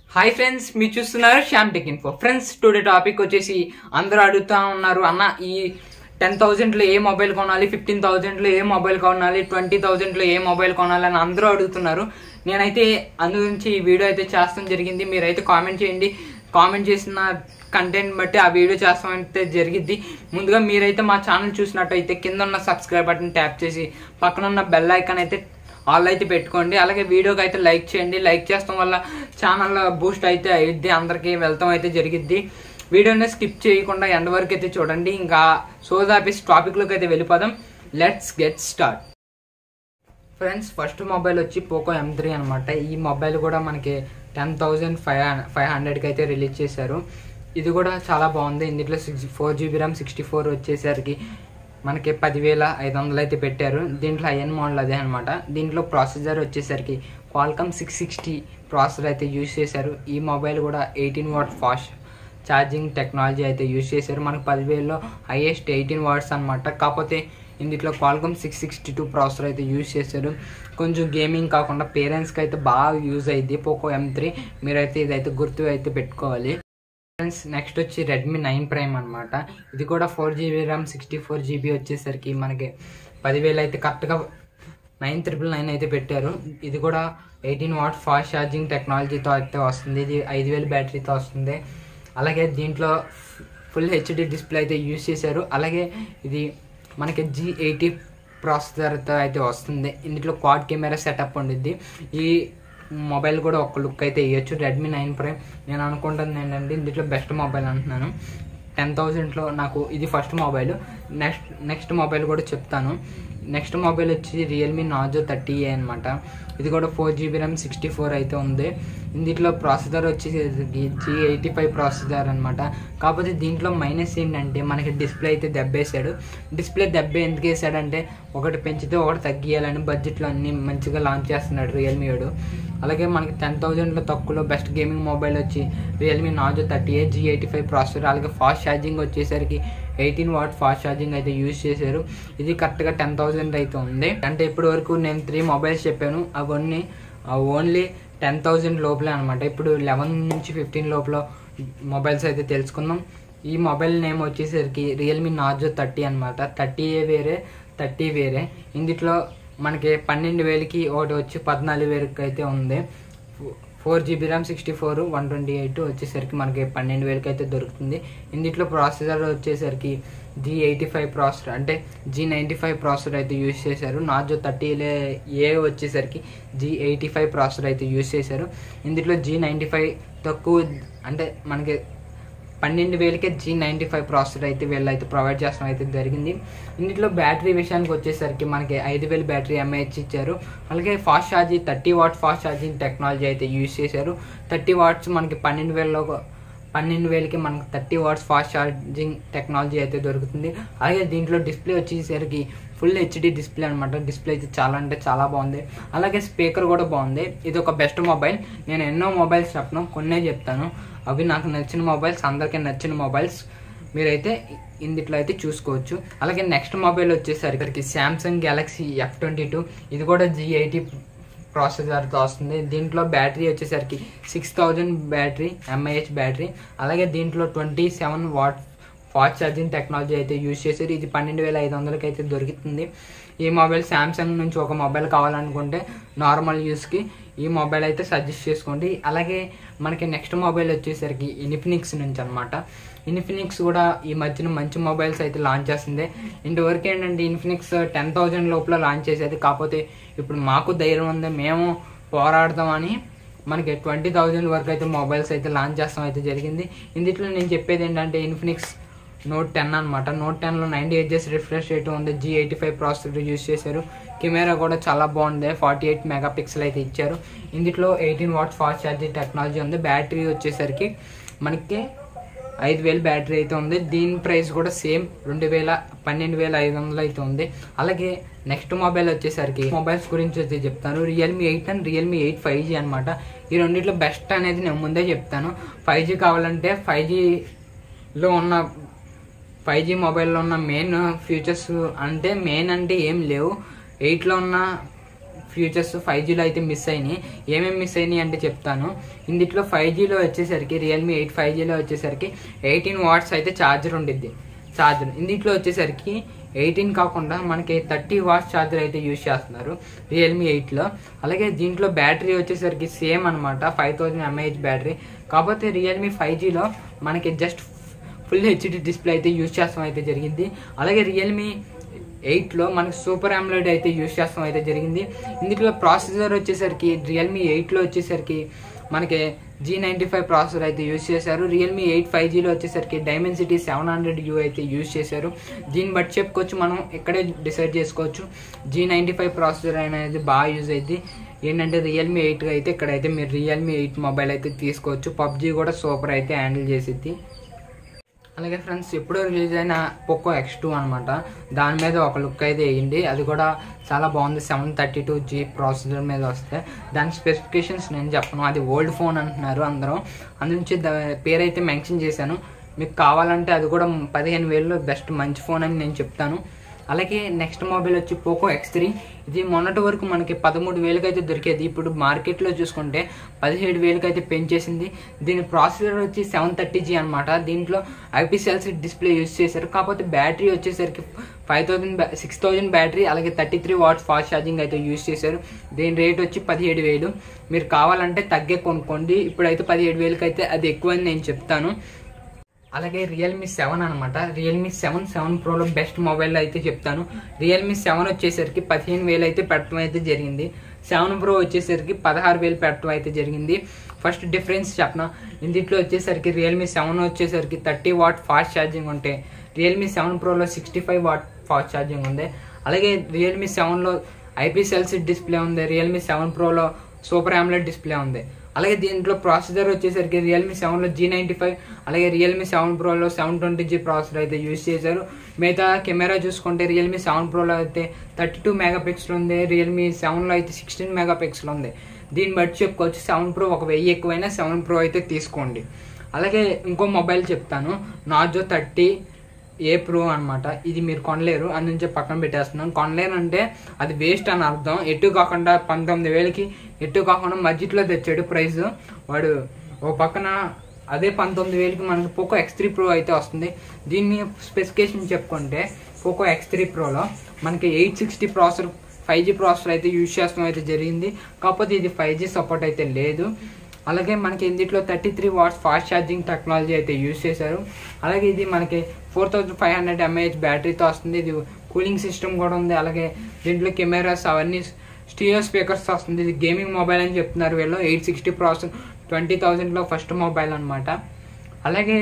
hi friends మీరు చూస్తున్నారు Shyam tech info friends today topic వచ్చేసి అందరూ అడుగుతా ఉన్నారు అన్న ఈ టెన్ థౌజండ్లో ఏ మొబైల్ కొనాలి ఫిఫ్టీన్ థౌజండ్లో ఏ మొబైల్ కొనాలి ట్వంటీ థౌజండ్లో ఏ మొబైల్ కొనాలి అని అందరూ అడుగుతున్నారు నేనైతే అందు గురించి ఈ వీడియో అయితే చేస్తాం జరిగింది మీరైతే కామెంట్ చేయండి కామెంట్ చేసిన కంటెంట్ బట్టి ఆ వీడియో చేస్తాం అయితే జరిగిద్ది ముందుగా మీరైతే మా ఛానల్ చూసినట్టయితే కింద ఉన్న సబ్స్క్రైబ్ బటన్ ట్యాప్ చేసి పక్కన ఉన్న బెల్ ఐకాన్ అయితే ఆల్ అయితే పెట్టుకోండి అలాగే వీడియోకి అయితే లైక్ చేయండి లైక్ చేస్తాం వల్ల ఛానల్ బూస్ట్ అయితే అయ్యిద్ది అందరికీ వెళ్తాం అయితే జరిగిద్ది వీడియోని స్కిప్ చేయకుండా ఎండ్ వరకు అయితే చూడండి ఇంకా సోదాపిస్ టాపిక్లోకి అయితే వెళ్ళిపోదాం let's get start friends first mobile వచ్చి పోకో ఎం త్రీ అనమాట ఈ మొబైల్ కూడా మనకి టెన్ థౌజండ్ ఫైవ్ ఫైవ్ హండ్రెడ్కి అయితే రిలీజ్ చేశారు ఇది కూడా చాలా బాగుంది ఇందులో six four GB RAM sixty four వచ్చేసరికి మనకి పదివేల ఐదు వందలు అయితే పెట్టారు దీంట్లో ఐఎన్ మోడల్ అదే అనమాట దీంట్లో ప్రాసెసర్ వచ్చేసరికి క్వాల్కమ్ సిక్స్ సిక్స్టీ ప్రాసెసర్ అయితే యూజ్ చేశారు ఈ మొబైల్ కూడా eighteen watt fast charging technology అయితే యూజ్ చేశారు మనకు పదివేలలో హైయెస్ట్ ఎయిటీన్ వాట్స్ అనమాట కాకపోతే ఇందులో Qualcomm six sixty two processor అయితే యూజ్ చేశారు కొంచెం గేమింగ్ కాకుండా పేరెంట్స్కి అయితే బాగా యూజ్ అయింది పోకో ఎం త్రీ మీరైతే ఇదైతే గుర్తు అయితే పెట్టుకోవాలి ఫ్రెండ్స్ నెక్స్ట్ వచ్చి రెడ్మీ నైన్ ప్రైమ్ అనమాట ఇది కూడా four GB RAM sixty four GB వచ్చేసరికి మనకి పదివేలు అయితే కరెక్ట్గా నైన్ త్రిపుల్ నైన్ అయితే పెట్టారు ఇది కూడా ఎయిటీన్ వాట్ ఫాస్ట్ ఛార్జింగ్ టెక్నాలజీతో అయితే వస్తుంది ఇది ఐదు వేలు బ్యాటరీతో వస్తుంది అలాగే దీంట్లో ఫుల్ హెచ్డి డిస్ప్లే అయితే యూజ్ చేశారు అలాగే ఇది మనకి జీ ఎయిటీ ప్రాసెసర్తో అయితే వస్తుంది ఇందులో క్వాడ్ కెమెరా సెటప్ ఉండిద్ది ఈ మొబైల్ కూడా ఒక లుక్ అయితే ఇవ్వచ్చు రెడ్మీ నైన్ ప్రైమ్ నేను అనుకుంటుంది ఏంటంటే ఇందులో బెస్ట్ మొబైల్ అంటున్నాను టెన్ థౌజండ్లో నాకు ఇది first mobile next next mobile కూడా చెప్తాను నెక్స్ట్ మొబైల్ వచ్చి రియల్మీ నాజో థర్టీ ఏ అనమాట ఇది కూడా four GB RAM sixty four అయితే ఉంది దీంట్లో ప్రాసెసర్ వచ్చి జీ ఎయిటీ ఫైవ్ ప్రాసెసర్ అనమాట కాకపోతే దీంట్లో మైనస్ ఏంటంటే మనకి డిస్ప్లే అయితే దెబ్బేశాడు డిస్ప్లే దెబ్బ ఎందుకు వేసాడంటే ఒకటి పెంచితే ఒకటి తగ్గియాలని బడ్జెట్లో అన్ని మంచిగా లాంచ్ చేస్తున్నాడు రియల్మీ వాడు అలాగే మనకి టెన్ థౌజండ్లో తక్కువలో బెస్ట్ గేమింగ్ మొబైల్ వచ్చి Realme Narzo thirty eight G eighty five processor అలాగే ఫాస్ట్ ఛార్జింగ్ వచ్చేసరికి ఎయిటీన్ వాట్ ఫాస్ట్ ఛార్జింగ్ అయితే యూజ్ చేశారు ఇది కరెక్ట్గా టెన్ థౌజండ్ అయితే ఉంది అంటే ఇప్పటి వరకు నేను త్రీ మొబైల్స్ చెప్పాను అవన్నీ ఓన్లీ టెన్ థౌజండ్ లోపలే అనమాట ఇప్పుడు లెవెన్ నుంచి ఫిఫ్టీన్ లోపల మొబైల్స్ అయితే తెలుసుకుందాం ఈ మొబైల్ నేమ్ వచ్చేసరికి రియల్మీ నాజో థర్టీ అనమాట థర్టీ ఏ వేరే థర్టీ వేరే ఇందులో మనకి పన్నెండు వేలకి ఒకటి వచ్చి పద్నాలుగు వేలకి అయితే ఉంది four GB RAM sixty four one twenty eight వచ్చేసరికి మనకి పన్నెండు వేలకి అయితే దొరుకుతుంది ఇందులో ప్రాసెసర్ వచ్చేసరికి జీ ఎయిటీ ఫైవ్ ప్రాసెసర్ అంటే జీ నైంటీ ఫైవ్ ప్రాసెసర్ అయితే యూజ్ చేశారు నాజో థర్టీ ఏ వచ్చేసరికి జీ ఎయిటీ ఫైవ్ ప్రాసెసర్ అయితే యూజ్ చేశారు ఇందులో జీ నైంటీ ఫైవ్ తక్కువ అంటే మనకి పన్నెండు వేలకే జీ నైంటీ ఫైవ్ ప్రాసెసర్ అయితే వీళ్ళు అయితే ప్రొవైడ్ చేస్తాం అయితే జరిగింది ఇందులో బ్యాటరీ విషయానికి వచ్చేసరికి మనకి ఐదు వేలు బ్యాటరీ ఎంఏహెచ్ ఇచ్చారు అలాగే fast charging thirty watt fast charging technology అయితే యూజ్ చేశారు థర్టీ వాట్స్ మనకి పన్నెండు వేలలో పన్నెండు వేలకి మనకి thirty watts fast charging technology అయితే దొరుకుతుంది అలాగే దీంట్లో డిస్ప్లే వచ్చేసరికి ఫుల్ హెచ్డి డిస్ప్లే అనమాట డిస్ప్లే అయితే చాలా అంటే చాలా బాగుంది అలాగే స్పీకర్ కూడా బాగుంది ఇది ఒక బెస్ట్ మొబైల్ నేను ఎన్నో మొబైల్స్ చెప్పను కొన్నే చెప్తాను అవి నాకు నచ్చిన మొబైల్స్ అందరికీ నచ్చిన మొబైల్స్ మీరైతే ఇందుట్లో అయితే చూసుకోవచ్చు అలాగే నెక్స్ట్ మొబైల్ వచ్చేసరికి Samsung Galaxy F twenty two ఇది కూడా జీ ఎయిటీ ప్రాసెసర్తో వస్తుంది దీంట్లో బ్యాటరీ వచ్చేసరికి six thousand battery mAh battery అలాగే దీంట్లో twenty seven watt fast charging technology అయితే యూజ్ చేశారు ఇది పన్నెండు వేల ఐదు వందలకి అయితే దొరుకుతుంది ఈ మొబైల్ శాంసంగ్ నుంచి ఒక మొబైల్ కావాలనుకుంటే నార్మల్ యూస్కి ఈ మొబైల్ అయితే సజెస్ట్ చేసుకోండి అలాగే మనకి నెక్స్ట్ మొబైల్ వచ్చేసరికి ఇన్ఫినిక్స్ నుంచి అనమాట ఇన్ఫినిక్స్ కూడా ఈ మధ్యన మంచి మొబైల్స్ అయితే లాంచ్ చేస్తుంది ఇంతవరకు ఏంటంటే ఇన్ఫినిక్స్ టెన్ థౌజండ్ లోపల లాంచ్ చేసేది కాకపోతే ఇప్పుడు మాకు ధైర్యం ఉంది మేము పోరాడదామని మనకి ట్వంటీ థౌజండ్ వరకు అయితే మొబైల్స్ అయితే లాంచ్ చేస్తాం అయితే జరిగింది ఇందులో నేను చెప్పేది ఏంటంటే ఇన్ఫినిక్స్ నోట్ టెన్ అనమాట నోట్ టెన్లో నైంటీ ఎయిట్ రిఫ్రెష్ రేట్ ఉంది G eighty five processor use చేశారు కెమెరా కూడా చాలా బాగుంది ఫార్టీ ఎయిట్ మెగా పిక్సెల్ అయితే ఇచ్చారు ఇందులో eighteen watts fast charging technology ఉంది బ్యాటరీ వచ్చేసరికి మనకి ఐదు వేలు బ్యాటరీ అయితే ఉంది దీని ప్రైస్ కూడా సేమ్ రెండు వేల పన్నెండు వేల ఐదు వందలు అయితే ఉంది అలాగే నెక్స్ట్ మొబైల్ వచ్చేసరికి మొబైల్స్ గురించి అయితే చెప్తాను Realme eight and Realme eight five G అనమాట ఈ రెండిట్లో బెస్ట్ అనేది నేను ముందే చెప్తాను ఫైవ్ జీ కావాలంటే ఫైవ్ జీలో ఉన్న ఫైవ్ జీ మొబైల్లో ఉన్న మెయిన్ ఫీచర్స్ అంటే మెయిన్ అంటే ఏం లేవు ఎయిట్లో ఉన్న ఫ్యూచర్స్ ఫైవ్ జీలో అయితే మిస్ అయినాయి ఏమేమి మిస్ అయినాయి అంటే చెప్తాను ఇందులో ఫైవ్ జీలో వచ్చేసరికి రియల్మీ ఎయిట్ ఫైవ్ జీలో వచ్చేసరికి ఎయిటీన్ వాట్స్ అయితే ఛార్జర్ ఉండిద్ది ఛార్జర్ ఇందులో వచ్చేసరికి ఎయిటీన్ కాకుండా మనకి థర్టీ వాట్స్ ఛార్జర్ అయితే యూజ్ చేస్తున్నారు రియల్మీ ఎయిట్లో అలాగే దీంట్లో బ్యాటరీ వచ్చేసరికి సేమ్ అనమాట ఫైవ్ థౌజండ్ ఎంఏహెచ్ బ్యాటరీ కాకపోతే రియల్మీ ఫైవ్ జీలో మనకి జస్ట్ ఫుల్ హెచ్డి డిస్ప్లే అయితే యూజ్ చేస్తాం అయితే జరిగింది అలాగే రియల్మీ ఎయిట్లో మనకి సూపర్ ఆమ్లెడ్ అయితే యూజ్ చేస్తాం అయితే జరిగింది ఇందులో ప్రాసెసర్ వచ్చేసరికి రియల్మీ ఎయిట్లో వచ్చేసరికి మనకి జీ నైంటీ ఫైవ్ ప్రాసెసర్ అయితే యూజ్ చేశారు రియల్మీ ఎయిట్ ఫైవ్ జీలో వచ్చేసరికి డైమెన్సిటీ సెవెన్ హండ్రెడ్ యూ అయితే యూజ్ చేశారు దీన్ని బట్టి చెప్పుకోవచ్చు మనం ఇక్కడే డిసైడ్ చేసుకోవచ్చు జీ నైంటీ ఫైవ్ ప్రాసెసర్ అనేది బాగా యూజ్ అయింది ఏంటంటే రియల్మీ ఎయిట్ అయితే ఇక్కడైతే మీరు రియల్మీ ఎయిట్ మొబైల్ అయితే తీసుకోవచ్చు పబ్జీ కూడా సూపర్ అయితే హ్యాండిల్ చేసిద్ది అలాగే ఫ్రెండ్స్ ఎప్పుడో రిలీజ్ అయిన పోకో ఎక్స్ టూ అనమాట దాని మీద ఒక లుక్ అయితే వేయండి అది కూడా చాలా బాగుంది seven thirty two G processor మీద వస్తే దాని స్పెసిఫికేషన్స్ నేను చెప్పను అది ఓల్డ్ ఫోన్ అంటున్నారు అందరూ అందునుంచి దా పేరు అయితే మెన్షన్ చేశాను మీకు కావాలంటే అది కూడా పదిహేను వేలలో బెస్ట్ మంచి ఫోన్ అని నేను చెప్తాను అలాగే నెక్స్ట్ మొబైల్ వచ్చి పోకో ఎక్స్ త్రీ ఇది మొన్నటి వరకు మనకి పదమూడు వేలకి అయితే దొరికేది ఇప్పుడు మార్కెట్లో చూసుకుంటే పదిహేడు వేలకి అయితే పెంచేసింది దీని ప్రాసెసర్ వచ్చి సెవెన్ థర్టీ జీ అనమాట దీంట్లో ఐపీసీఎల్సీ డిస్ప్లే యూస్ చేశారు కాకపోతే బ్యాటరీ వచ్చేసరికి five thousand six thousand battery అలాగే thirty three watts fast charging అయితే యూస్ చేశారు దీని రేట్ వచ్చి పదిహేడు వేలు మీరు కావాలంటే తగ్గే కొనుక్కోండి ఇప్పుడైతే పదిహేడు వేలకి అయితే అది ఎక్కువ అని నేను చెప్తాను అలాగే రియల్మీ సెవెన్ అనమాట రియల్మీ సెవెన్ సెవెన్ ప్రోలో బెస్ట్ మొబైల్ అయితే చెప్తాను రియల్మీ సెవెన్ వచ్చేసరికి పదిహేను వేలు అయితే పెట్టడం అయితే జరిగింది సెవెన్ ప్రో వచ్చేసరికి పదహారు వేలు పెట్టడం అయితే జరిగింది ఫస్ట్ డిఫరెన్స్ చెప్పన ఇందులో వచ్చేసరికి రియల్మీ సెవెన్ వచ్చేసరికి థర్టీ వాట్ ఫాస్ట్ ఛార్జింగ్ ఉంటే రియల్మీ సెవెన్ ప్రోలో sixty five watt fast charging ఉంది అలాగే రియల్మీ సెవెన్లో ఐపీసెల్సీ డిస్ప్లే ఉంది రియల్మీ సెవెన్ ప్రోలో సూపర్ ఆమ్లెట్ డిస్ప్లే ఉంది అలాగే దీంట్లో ప్రాసెసర్ వచ్చేసరికి రియల్మీ సెవెన్లో జీ నైంటీ ఫైవ్ అలాగే రియల్మీ సెవెన్ ప్రోలో సెవెన్ ట్వంటీ జీ ప్రాసెసర్ అయితే యూజ్ చేశారు మిగతా కెమెరా చూసుకుంటే రియల్మీ సెవెన్ ప్రోలో అయితే థర్టీ టూ మెగా పిక్సెల్ ఉంది రియల్మీ సెవెన్లో అయితే సిక్స్టీన్ మెగా పిక్సెల్ ఉంది దీన్ని బట్టి చెప్పుకోవచ్చు సెవెన్ ప్రో ఒక వెయ్యి ఎక్కువైనా సెవెన్ ప్రో అయితే తీసుకోండి అలాగే ఇంకో మొబైల్ చెప్తాను నాజో థర్టీ ఏ ప్రో అనమాట ఇది మీరు కొనలేరు అందుంచే పక్కన పెట్టేస్తున్నాం కొనలేరు అంటే అది వేస్ట్ అని అర్థం ఎటు కాకుండా పంతొమ్మిది వేలకి ఎటు కాకుండా మధ్యలో తెచ్చాడు ప్రైస్ వాడు ఓ పక్కన అదే పంతొమ్మిది వేలకి మనకి పోకో ఎక్స్ త్రీ ప్రో అయితే వస్తుంది దీన్ని స్పెసిఫికేషన్ చెప్పుకుంటే పోకో ఎక్స్ త్రీ ప్రోలో మనకి eight sixty processor five G processor అయితే యూజ్ చేస్తాం అయితే జరిగింది కాకపోతే ఇది ఫైవ్ జీ సపోర్ట్ అయితే లేదు అలాగే మనకి ఇందులో thirty three watts fast charging technology అయితే యూజ్ చేశారు అలాగే ఇది మనకి four thousand five hundred mAh బ్యాటరీతో వస్తుంది ఇది కూలింగ్ సిస్టమ్ కూడా ఉంది అలాగే దీంట్లో కెమెరాస్ అవన్నీ స్టీరియో స్పీకర్స్ వస్తుంది ఇది గేమింగ్ మొబైల్ అని చెప్తున్నారు వీళ్ళు ఎయిట్ సిక్స్టీ ప్రాసెసర్ ట్వంటీ థౌజండ్లో ఫస్ట్ మొబైల్ అనమాట అలాగే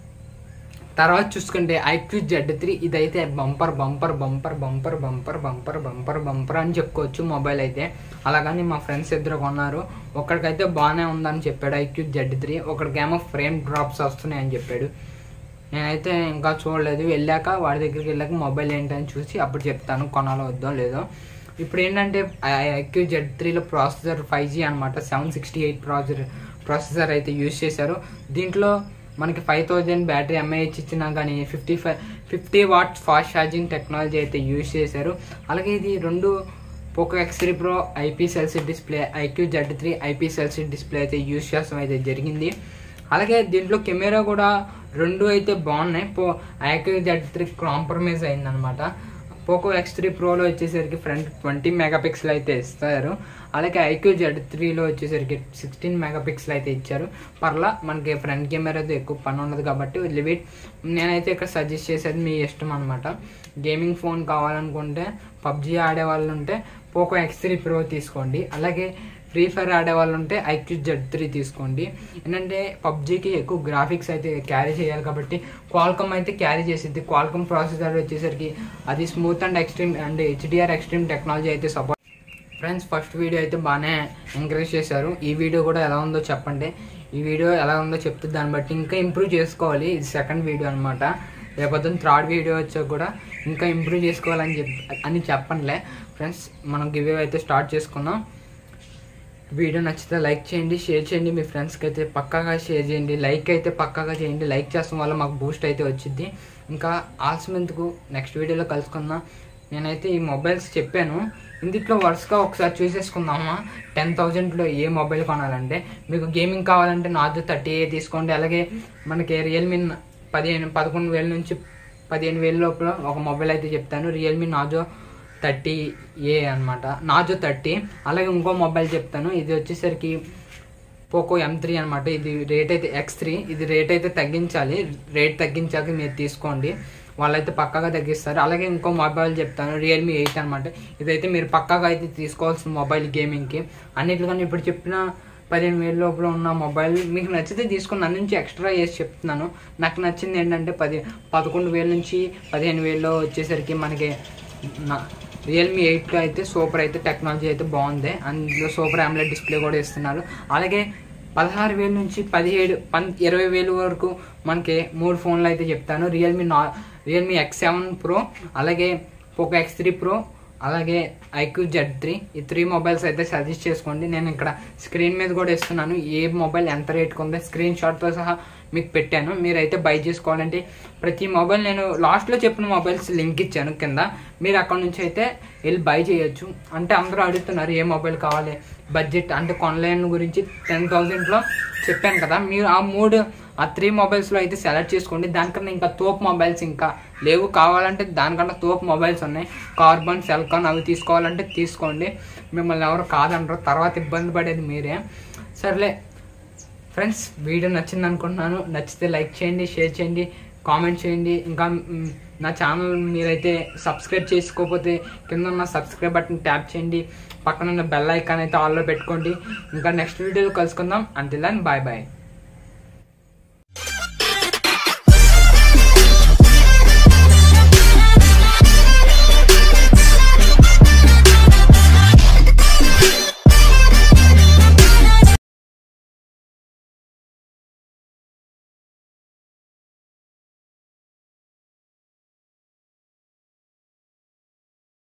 తర్వాత చూసుకుంటే ఐక్యూ జెడ్ త్రీ ఇదైతే bumper bumper bumper bumper bumper bumper bumper bumper అని చెప్పుకోవచ్చు మొబైల్ అయితే అలాగని మా ఫ్రెండ్స్ ఇద్దరు కొన్నారు ఒకరికైతే బాగానే ఉందని చెప్పాడు ఐక్యూ జెడ్ త్రీ ఒకరికేమో ఫ్రేమ్ డ్రాప్స్ వస్తున్నాయి అని చెప్పాడు నేనైతే ఇంకా చూడలేదు వెళ్ళాక వాడి దగ్గరికి వెళ్ళాక మొబైల్ ఏంటని చూసి అప్పుడు చెప్తాను కొనాలో వద్దో లేదో ఇప్పుడు ఏంటంటే ఐక్యూ జెడ్ త్రీలో ప్రాసెసర్ ఫైవ్ జీ అనమాట seven sixty eight processor processor అయితే యూజ్ చేశారు దీంట్లో మనకి ఫైవ్ థౌజండ్ బ్యాటరీ ఎంఐహెచ్ ఇచ్చినా కానీ fifty five fifty watts fast charging technology అయితే యూజ్ చేశారు అలాగే ఇది రెండు Poco X three pro IPS LCD display iQOO Z three IPS LCD display అయితే యూజ్ చేస్తాం అయితే జరిగింది అలాగే దీంట్లో కెమెరా కూడా రెండు అయితే బాగున్నాయి పో ఐక్యూ జెడ్ త్రీ కాంప్రమైజ్ అయిందనమాట పోకో ఎక్స్ త్రీ ప్రోలో వచ్చేసరికి ఫ్రంట్ ట్వంటీ మెగా పిక్సెల్ అయితే ఇస్తారు అలాగే ఐక్యూ జెడ్ త్రీలో వచ్చేసరికి సిక్స్టీన్ మెగా పిక్సెల్ అయితే ఇచ్చారు పర్లా మనకి ఫ్రంట్ కెమెరాతో ఎక్కువ పని ఉండదు కాబట్టి లిమిట్ నేనైతే ఇక్కడ సజెస్ట్ చేసేది మీ ఇష్టం అనమాట గేమింగ్ ఫోన్ కావాలనుకుంటే పబ్జీ ఆడే వాళ్ళు ఉంటే పోకో ఎక్స్ త్రీ ప్రో తీసుకోండి అలాగే ఫ్రీ ఫైర్ ఆడే వాళ్ళు ఉంటే ఐక్యూ జెడ్ త్రీ తీసుకోండి ఏంటంటే పబ్జీకి ఎక్కువ గ్రాఫిక్స్ అయితే క్యారీ చేయాలి కాబట్టి క్వాల్కమ్ అయితే క్యారీ చేసిద్ది క్వాల్కమ్ ప్రాసెసర్ వచ్చేసరికి అది smooth and extreme and HDR extreme technology అయితే సపోర్ట్ ఫ్రెండ్స్ ఫస్ట్ వీడియో అయితే బాగానే ఎంకరేజ్ చేశారు ఈ వీడియో కూడా ఎలా ఉందో చెప్పండి ఈ వీడియో ఎలా ఉందో చెప్తే దాన్ని బట్టి ఇంకా ఇంప్రూవ్ చేసుకోవాలి ఇది సెకండ్ వీడియో అనమాట రేపొద్దున థర్డ్ వీడియో వచ్చాక కూడా ఇంకా ఇంప్రూవ్ చేసుకోవాలని చెప్ అని చెప్పండిలే ఫ్రెండ్స్ మనం గివ్ అయితే స్టార్ట్ చేసుకుందాం వీడియో నచ్చితే లైక్ చేయండి షేర్ చేయండి మీ ఫ్రెండ్స్కి అయితే పక్కాగా షేర్ చేయండి లైక్ అయితే పక్కాగా చేయండి లైక్ చేస్తాం వల్ల మాకు బూస్ట్ అయితే వచ్చింది ఇంకా ఆల్సమెందుకు నెక్స్ట్ వీడియోలో కలుసుకుందాం నేనైతే ఈ మొబైల్స్ చెప్పాను ఇందులో వరుసగా ఒకసారి చూసేసుకుందామా టెన్ థౌజండ్లో ఏ మొబైల్ కొనాలంటే మీకు గేమింగ్ కావాలంటే నార్జో థర్టీ ఏ తీసుకోండి అలాగే మనకి రియల్మీ పదిహేను పదకొండు వేల నుంచి పదిహేను వేల లోపల ఒక మొబైల్ అయితే చెప్తాను రియల్మీ నాజో థర్టీ ఏ అనమాట నాజో థర్టీ అలాగే ఇంకో మొబైల్ చెప్తాను ఇది వచ్చేసరికి పోకో ఎం త్రీ అనమాట ఇది రేట్ అయితే ఎక్స్ త్రీ ఇది రేట్ అయితే తగ్గించాలి రేట్ తగ్గించాక మీరు తీసుకోండి వాళ్ళైతే పక్కాగా తగ్గిస్తారు అలాగే ఇంకో మొబైల్ చెప్తాను రియల్మీ ఎయిట్ అనమాట ఇదైతే మీరు పక్కాగా అయితే తీసుకోవాల్సిన మొబైల్ గేమింగ్కి అన్నిటికన్నా ఇప్పుడు చెప్పిన పదిహేను వేల లోపల ఉన్న మొబైల్ మీకు నచ్చితే తీసుకుని నన్ను నుంచి ఎక్స్ట్రా చేసి చెప్తున్నాను నాకు నచ్చింది ఏంటంటే పది పదకొండు వేల నుంచి పదిహేను వేలలో వచ్చేసరికి మనకి నా రియల్మీ ఎయిట్లో అయితే సూపర్ అయితే టెక్నాలజీ అయితే బాగుంది అందులో సూపర్ ఆమ్లెట్ డిస్ప్లే కూడా ఇస్తున్నారు అలాగే పదహారు వేల నుంచి పదిహేడు పన్ ఇరవై వేలు వరకు మనకి మూడు ఫోన్లు అయితే చెప్తాను రియల్మీ నా రియల్మీ ఎక్స్ సెవెన్ ప్రో అలాగే పోకో ఎక్స్ త్రీ ప్రో అలాగే ఐక్యూ జెడ్ త్రీ ఈ త్రీ మొబైల్స్ అయితే సజెస్ట్ చేసుకోండి నేను ఇక్కడ స్క్రీన్ మీద కూడా ఇస్తున్నాను ఏ మొబైల్ ఎంత రేట్కి ఉందో స్క్రీన్ షాట్తో సహా మీకు పెట్టాను మీరైతే బై చేసుకోవాలంటే ప్రతి మొబైల్ నేను లాస్ట్లో చెప్పిన మొబైల్స్ లింక్ ఇచ్చాను కింద మీరు అక్కడ నుంచి అయితే వెళ్ళి బై చేయొచ్చు అంటే అందరూ అడుగుతున్నారు ఏ మొబైల్ కావాలి బడ్జెట్ అంటే కొనలేని గురించి టెన్ థౌజండ్లో చెప్పాను కదా మీరు ఆ మూడు ఆ త్రీ మొబైల్స్లో అయితే సెలెక్ట్ చేసుకోండి దానికన్నా ఇంకా తోపు మొబైల్స్ ఇంకా లేవు కావాలంటే దానికన్నా తోపు మొబైల్స్ ఉన్నాయి కార్బన్ సెల్కాన్ అవి తీసుకోవాలంటే తీసుకోండి మిమ్మల్ని ఎవరు కాదంటారు తర్వాత ఇబ్బంది పడేది మీరే సర్లే ఫ్రెండ్స్ వీడియో నచ్చింది అనుకుంటున్నాను నచ్చితే లైక్ చేయండి షేర్ చేయండి కామెంట్ చేయండి ఇంకా మ్, నా ఛానల్ మీరైతే సబ్స్క్రైబ్ చేసుకోకపోతే కింద ఉన్న సబ్స్క్రైబ్ బటన్ ట్యాప్ చేయండి పక్కన ఉన్న బెల్ ఐకాన్ అయితే ఆల్లో పెట్టుకోండి ఇంకా నెక్స్ట్ వీడియోలో కలుసుకుందాం అంటిల్ దెన్ బాయ్ బాయ్